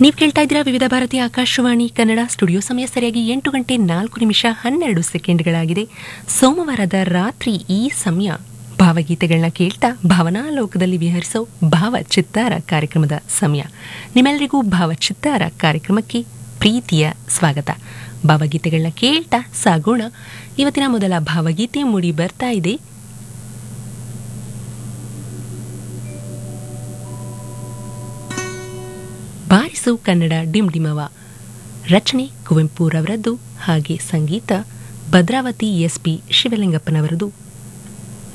ನೀವು ಕೇಳ್ತಾ ಇದ್ದೀರಾ ವಿವಿಧ ಭಾರತಿ ಆಕಾಶವಾಣಿ ಕನ್ನಡ ಸ್ಟುಡಿಯೋ ಸಮಯ ಸರಿಯಾಗಿ ಎಂಟು ಗಂಟೆ ನಾಲ್ಕು ನಿಮಿಷ ಹನ್ನೆರಡು ಸೆಕೆಂಡ್ಗಳಾಗಿದೆ ಸೋಮವಾರದ ರಾತ್ರಿ ಈ ಸಮಯ ಭಾವಗೀತೆಗಳನ್ನ ಕೇಳ್ತಾ ಭಾವನಾಲೋಕದಲ್ಲಿ ವಿಹರಿಸೋ ಭಾವಚಿತ್ತಾರ ಕಾರ್ಯಕ್ರಮದ ಸಮಯ ನಿಮ್ಮೆಲ್ಲರಿಗೂ ಭಾವಚಿತ್ತಾರ ಕಾರ್ಯಕ್ರಮಕ್ಕೆ ಪ್ರೀತಿಯ ಸ್ವಾಗತ ಭಾವಗೀತೆಗಳನ್ನ ಕೇಳ್ತಾ ಸಾಗೋಣ ಇವತ್ತಿನ ಮೊದಲ ಭಾವಗೀತೆ ಮೂಡಿ ಬರ್ತಾ ಇದೆ ಬಾರಿಸು ಕನ್ನಡ ಡಿಮ್ ಡಿಮವ ರಚನೆ ಕುವೆಂಪುರವರದ್ದು ಹಾಗೆ ಸಂಗೀತ ಭದ್ರಾವತಿ ಎಸ್ ಪಿ ಶಿವಲಿಂಗಪ್ಪನವರದು